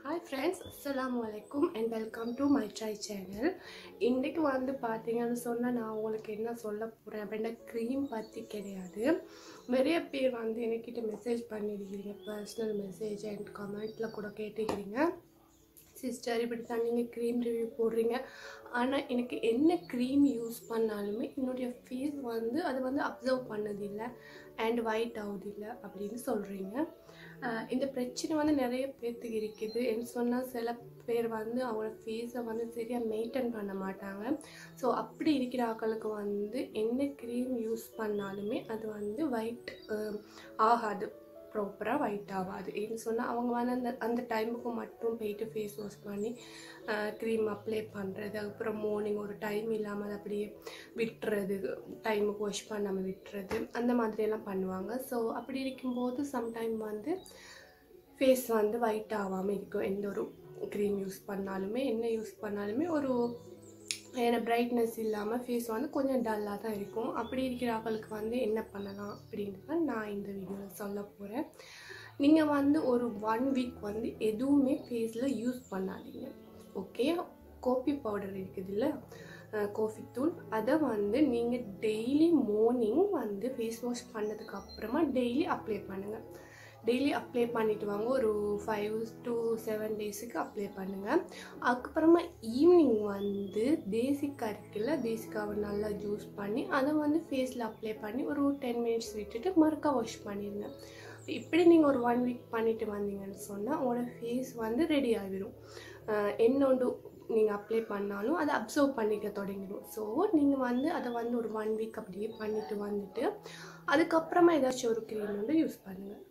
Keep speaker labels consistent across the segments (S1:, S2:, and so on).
S1: hi friends அஸ்ஸலாமு அலைக்கும் and welcome to my try channel இன்றைக்கு வந்து பார்த்தீங்கன்னு சொன்னால் நான் உங்களுக்கு என்ன சொல்ல போகிறேன் அப்படின்னா க்ரீம் பற்றி கிடையாது நிறைய பேர் வந்து என்கிட்ட மெசேஜ் பண்ணியிருக்கிறீங்க பர்சனல் மெசேஜ் அண்ட் கமெண்ட்டில் கூட கேட்டுக்கிறீங்க சிஸ்டர் இப்படி தான் நீங்கள் க்ரீம் ரிவ்யூ போடுறீங்க ஆனால் எனக்கு என்ன க்ரீம் யூஸ் பண்ணாலுமே என்னுடைய ஃபேஸ் வந்து அது வந்து அப்சர்வ் பண்ணதில்லை அண்ட் ஒயிட் ஆகுதில்லை அப்படின்னு சொல்கிறீங்க ஆஹ் இந்த பிரச்சனை வந்து நிறைய பேர்த்துக்கு இருக்குது என்ன சொன்னால் சில பேர் வந்து அவங்களோட ஃபேஸை வந்து சரியாக மெயின்டைன் பண்ண மாட்டாங்க ஸோ அப்படி இருக்கிற ஆட்களுக்கு வந்து என்ன க்ரீம் யூஸ் பண்ணாலுமே அது வந்து ஒயிட் ஆகாது ப்ராப்பராக ஒயிட் ஆகாது ஏன்னு சொன்னால் அவங்க வந்து அந்த அந்த டைமுக்கு மட்டும் போயிட்டு ஃபேஸ் வாஷ் பண்ணி க்ரீம் அப்ளை பண்ணுறது அதுக்கப்புறம் மார்னிங் ஒரு டைம் இல்லாமல் அதை அப்படியே விட்டுறது டைமுக்கு வாஷ் பண்ணாமல் விட்டுறது அந்த மாதிரியெல்லாம் பண்ணுவாங்க ஸோ அப்படி இருக்கும்போது சம்டைம் வந்து ஃபேஸ் வந்து ஒயிட் ஆகாமல் இருக்கும் எந்த ஒரு க்ரீம் யூஸ் பண்ணாலுமே என்ன யூஸ் பண்ணாலுமே ஒரு ஏன்னா பிரைட்னஸ் இல்லாமல் ஃபேஸ் வந்து கொஞ்சம் டல்லாக தான் இருக்கும் அப்படி இருக்கிற ஆட்களுக்கு வந்து என்ன பண்ணலாம் அப்படின்னு தான் நான் இந்த வீடியோவில் சொல்ல போகிறேன் நீங்கள் வந்து ஒரு ஒன் வீக் வந்து எதுவுமே ஃபேஸில் யூஸ் பண்ணாதீங்க ஓகே கோபி பவுடர் இருக்குதுல்ல கோஃபி தூள் அதை வந்து நீங்கள் டெய்லி மார்னிங் வந்து ஃபேஸ் வாஷ் பண்ணதுக்கு அப்புறமா டெய்லி அப்ளை பண்ணுங்கள் டெய்லி அப்ளை பண்ணிட்டு வாங்க ஒரு ஃபைவ் டு செவன் டேஸுக்கு அப்ளை பண்ணுங்கள் அதுக்கப்புறமா ஈவினிங் வந்து தேசிக்கா இருக்குல்ல தேசிக்காவை நல்லா ஜூஸ் பண்ணி அதை வந்து ஃபேஸில் அப்ளை பண்ணி ஒரு டென் மினிட்ஸ் விட்டுட்டு மறுக்கா வாஷ் பண்ணிடுங்க இப்படி நீங்கள் ஒரு ஒன் வீக் பண்ணிட்டு வந்தீங்கன்னு சொன்னால் உங்களோட ஃபேஸ் வந்து ரெடி ஆகிடும் என்னொன்று நீங்கள் அப்ளை பண்ணாலும் அதை அப்சர்வ் பண்ணிக்க தொடங்கிடும் ஸோ நீங்கள் வந்து அதை வந்து ஒரு ஒன் வீக் அப்படியே பண்ணிட்டு வந்துட்டு அதுக்கப்புறமா ஏதாச்சும் ஒரு க்ரீம் வந்து யூஸ் பண்ணுங்கள்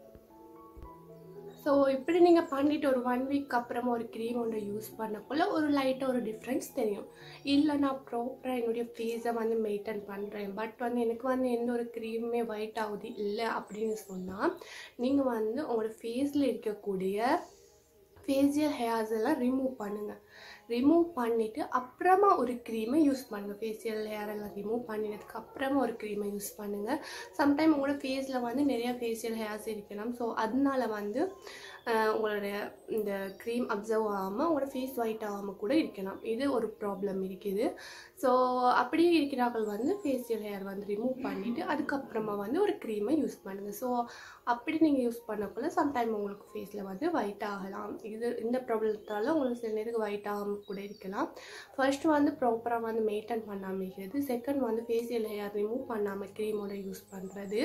S1: ஸோ இப்படி நீங்கள் பண்ணிட்டு ஒரு ஒன் வீக் அப்புறமா ஒரு க்ரீம் ஒன்று யூஸ் பண்ணக்குள்ள ஒரு லைட்டாக ஒரு டிஃப்ரென்ஸ் தெரியும் இல்லை நான் ப்ராப்பராக என்னுடைய ஃபேஸை வந்து மெயின்டைன் பண்ணுறேன் பட் வந்து எனக்கு வந்து எந்த ஒரு க்ரீமுமே ஒயிட் ஆகுது இல்லை அப்படின்னு சொன்னால் நீங்கள் வந்து உங்களோட ஃபேஸில் இருக்கக்கூடிய ஃபேஷியல் ஹேர்ஸ் எல்லாம் ரிமூவ் பண்ணுங்கள் ரிமூவ் பண்ணிவிட்டு அப்புறமா ஒரு க்ரீமை யூஸ் பண்ணுங்கள் ஃபேஷியல் ஹேர் எல்லாம் ரிமூவ் பண்ணினதுக்கு அப்புறமா ஒரு க்ரீமை யூஸ் பண்ணுங்கள் சம்டைம் உங்களோட ஃபேஸில் வந்து நிறையா ஃபேஷியல் ஹேர்ஸ் இருக்கலாம் ஸோ அதனால வந்து உங்களுடைய இந்த க்ரீம் அப்சர்வ் ஆகாமல் உங்களோட ஃபேஸ் ஒயிட் ஆகாமல் கூட இருக்கலாம் இது ஒரு ப்ராப்ளம் இருக்குது ஸோ அப்படியே இருக்கிறார்கள் வந்து ஃபேஷியல் ஹேர் வந்து ரிமூவ் பண்ணிவிட்டு அதுக்கப்புறமா வந்து ஒரு க்ரீமை யூஸ் பண்ணுங்கள் ஸோ அப்படி நீங்கள் யூஸ் பண்ணக்குள்ள சம்டைம் உங்களுக்கு ஃபேஸில் வந்து ஒயிட் ஆகலாம் இது இந்த ப்ராப்ளத்தால் உங்களுக்கு சில நேரத்துக்கு ஒயிட் ஆகாமல் கூட இருக்கலாம் ஃபர்ஸ்ட் வந்து ப்ராப்பராக வந்து மெயின்டைன் பண்ணாமல் இருக்கிறது செகண்ட் வந்து ஃபேஷியல் ஹேர் ரிமூவ் பண்ணாமல் க்ரீமோட யூஸ் பண்ணுறது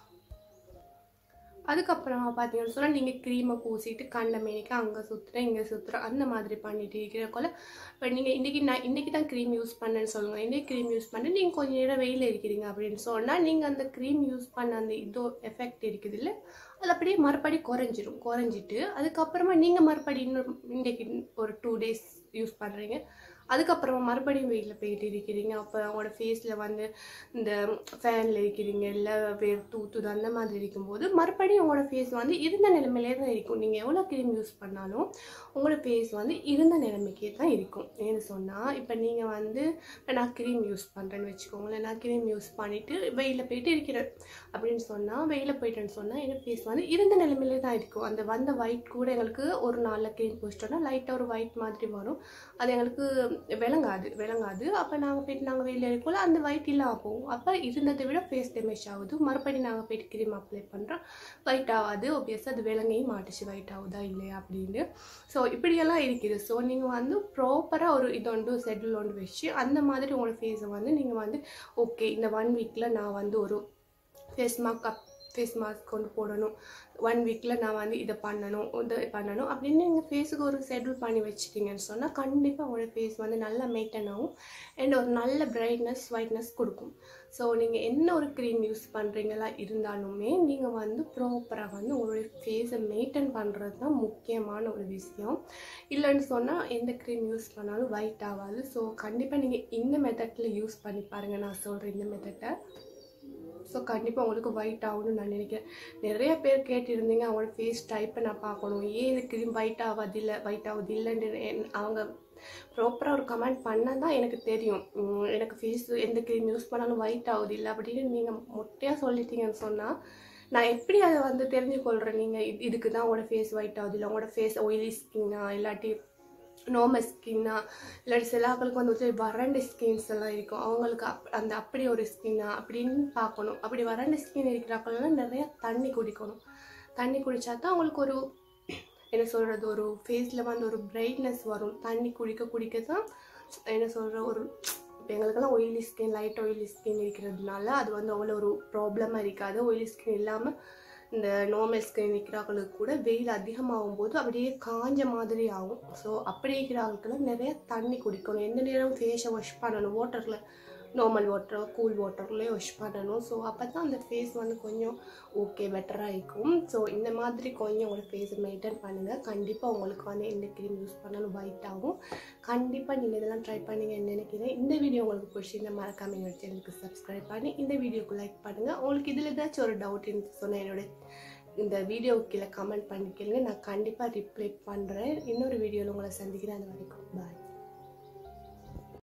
S1: அதுக்கப்புறமா பார்த்தீங்கன்னு சொன்னால் நீங்கள் க்ரீமை பூசிட்டு கண்ட மேனிக்கு அங்கே சுற்றுறேன் இங்கே சுற்றுறேன் அந்த மாதிரி பண்ணிட்டு இருக்கிறக்குள்ள இப்போ நீங்கள் இன்றைக்கி நான் இன்றைக்கி தான் க்ரீம் யூஸ் பண்ணேன்னு சொல்லுங்கள் இன்றைக்கி க்ரீம் யூஸ் பண்ணி நீங்கள் கொஞ்சம் நேரம் வெயில் இருக்கிறீங்க அப்படின்னு சொன்னால் நீங்கள் அந்த க்ரீம் யூஸ் பண்ண அந்த இதோ எஃபெக்ட் இருக்குது இல்லை அது அப்படியே மறுபடி குறைஞ்சிரும் குறைஞ்சிட்டு அதுக்கப்புறமா நீங்கள் மறுபடி இன்னொரு இன்றைக்கி ஒரு டூ டேஸ் யூஸ் பண்ணுறீங்க அதுக்கப்புறமா மறுபடியும் வெயிலில் போயிட்டு இருக்கிறீங்க அப்போ உங்களோட ஃபேஸில் வந்து இந்த ஃபேனில் இருக்கிறீங்க இல்லை வேர் தூத்துது அந்த மாதிரி இருக்கும்போது மறுபடியும் உங்களோட ஃபேஸ் வந்து இருந்த நிலைமையிலே தான் இருக்கும் நீங்கள் எவ்வளோ க்ரீம் யூஸ் பண்ணாலும் உங்களோட ஃபேஸ் வந்து இருந்த நிலைமைக்கே தான் இருக்கும் ஏன்னு சொன்னால் இப்போ நீங்கள் வந்து நான் க்ரீம் யூஸ் பண்ணுறேன்னு வச்சுக்கோங்களேன் நான் க்ரீம் யூஸ் பண்ணிவிட்டு வெயிலில் போயிட்டு இருக்கிறேன் அப்படின்னு சொன்னால் வெயிலில் போயிட்டேன்னு சொன்னால் எங்கள் ஃபேஸ் வந்து இருந்த நிலைமையிலே தான் இருக்கும் அந்த வந்த ஒயிட் கூட எங்களுக்கு ஒரு நாளில் க்ரீம் பூசிட்டோன்னா லைட்டாக ஒரு ஒயிட் மாதிரி வரும் அது எங்களுக்கு விளங்காது விளங்காது அப்போ நாங்கள் போயிட்டு நாங்கள் வெளியில் இருக்கோம்ல அந்த ஒயிட் இல்லாமல் போகும் அப்போ இருந்ததை விட ஃபேஸ் டேமேஜ் ஆகுது மறுபடியும் நாங்கள் போயிட்டு க்ரீம் அப்ளை பண்ணுறோம் ஒயிட் ஆகாது ஒபியஸாக அது விளங்கையும் மாட்டுச்சு ஒயிட் ஆகுதா இல்லையா அப்படின்னு ஸோ இப்படியெல்லாம் இருக்குது ஸோ நீங்கள் வந்து ப்ராப்பராக ஒரு இது ஒன்று செட்டில் ஒன்று வச்சு அந்த மாதிரி உங்களோட ஃபேஸை வந்து நீங்கள் வந்து ஓகே இந்த ஒன் வீக்கில் நான் வந்து ஒரு face mark up face mask கொண்டு போடணும் ஒன் வீக்கில் நான் வந்து இதை பண்ணணும் இது பண்ணணும் அப்படின்னு நீங்கள் ஃபேஸுக்கு ஒரு ஷெட்யூல் பண்ணி வச்சுட்டீங்கன்னு சொன்னால் கண்டிப்பாக உங்களோட ஃபேஸ் வந்து நல்லா மெயின்டைன் ஆகும் அண்ட் ஒரு நல்ல பிரைட்னஸ் ஒயிட்னஸ் கொடுக்கும் ஸோ நீங்கள் என்ன ஒரு க்ரீம் யூஸ் பண்ணுறீங்களா இருந்தாலுமே நீங்கள் வந்து ப்ராப்பராக வந்து உங்களுடைய ஃபேஸை மெயின்டைன் பண்ணுறது தான் முக்கியமான ஒரு விஷயம் இல்லைன்னு சொன்னால் எந்த க்ரீம் யூஸ் பண்ணாலும் ஒயிட் ஆகாது ஸோ கண்டிப்பாக நீங்கள் இந்த மெத்தடில் யூஸ் பண்ணி பாருங்கள் நான் சொல்கிறேன் இந்த மெத்தட்டை ஸோ கண்டிப்பாக உங்களுக்கு ஒயிட் ஆகணும்னு நான் நினைக்கிறேன் நிறைய பேர் கேட்டிருந்தீங்க அவங்களோட ஃபேஸ் டைப்பை நான் பார்க்கணும் ஏன் இது க்ரீம் ஒயிட் ஆகாது இல்லை ஒயிட் ஆகுது இல்லைன்னு அவங்க ப்ராப்பராக ஒரு கமெண்ட் பண்ணால் தான் எனக்கு தெரியும் உம், எனக்கு ஃபேஸ் எந்த க்ரீம் யூஸ் பண்ணாலும் ஒயிட் ஆகுது இல்லை அப்படின்னு நீங்கள் மொட்டையாக சொல்லிட்டீங்கன்னு சொன்னால் நான் எப்படி அதை வந்து தெரிஞ்சுக்கொள்கிறேன் நீங்கள் இதுக்கு தான் உங்களோட ஃபேஸ் ஒயிட் ஆகுது இல்லை உங்களோட ஃபேஸ் oily ஸ்கின்னா இல்லாட்டி நார்மல் ஸ்கின்னா இல்லாட்டி சில ஆட்களுக்கு வந்து ஒரு வறண்ட ஸ்கின்ஸ் எல்லாம் இருக்கும் அவங்களுக்கு அப் அந்த அப்படி ஒரு ஸ்கின்னா அப்படின்னு பார்க்கணும் அப்படி வறண்ட ஸ்கின் இருக்கிறாக்கள்லாம் நிறைய தண்ணி குடிக்கணும் தண்ணி குடித்தா தான் அவங்களுக்கு ஒரு என்ன சொல்கிறது ஒரு ஃபேஸில் வந்து ஒரு பிரைட்னஸ் வரும் தண்ணி குடிக்க குடிக்க தான் என்ன சொல்கிற ஒரு இப்போ எங்களுக்கெல்லாம் oily skin light oily skin இருக்கிறதுனால அது வந்து அவ்வளோ ஒரு ப்ராப்ளமாக இருக்காது oily ஸ்கின் இல்லாமல் இந்த நார்மல் ஸ்கின் இருக்கிறவங்களுக்கு கூட வெயில் அதிகமாகும் போது அப்படியே காஞ்ச மாதிரி ஆகும் ஸோ அப்படி இருக்கிறவங்களுக்குலாம் நிறைய தண்ணி குடிக்கணும் எந்த நேரம் ஃபேஸை வாஷ் பண்ணணும் வாட்டரில் நார்மல் வாட்டர் கூல் வாட்டர்லேயே வாஷ் பண்ணணும் ஸோ அப்போ தான் அந்த ஃபேஸ் வந்து கொஞ்சம் ஓகே பெட்டராக இருக்கும் ஸோ இந்த மாதிரி கொஞ்சம் உங்களோட ஃபேஸை மெயின்டைன் பண்ணுங்கள் கண்டிப்பாக உங்களுக்கு வந்து எந்த க்ரீம் யூஸ் பண்ணாலும் ஒயிட் ஆகும் கண்டிப்பாக நீங்கள் இதெல்லாம் ட்ரை பண்ணுங்கன்னு நினைக்கிறேன் இந்த வீடியோ உங்களுக்கு பிடிச்சிருந்தா மறக்காம என்னோட சேனலுக்கு சப்ஸ்கிரைப் பண்ணி இந்த வீடியோக்கு லைக் பண்ணுங்கள் உங்களுக்கு இதில் ஏதாச்சும் ஒரு டவுட் இருந்து சொன்னால் என்னோட இந்த வீடியோவுக்கு கீழே கமெண்ட் பண்ணிக்கிறீங்க நான் கண்டிப்பாக ரிப்ளை பண்ணுறேன் இன்னொரு வீடியோவில் உங்களை சந்திக்கிறேன் அது வரைக்கும் பாய்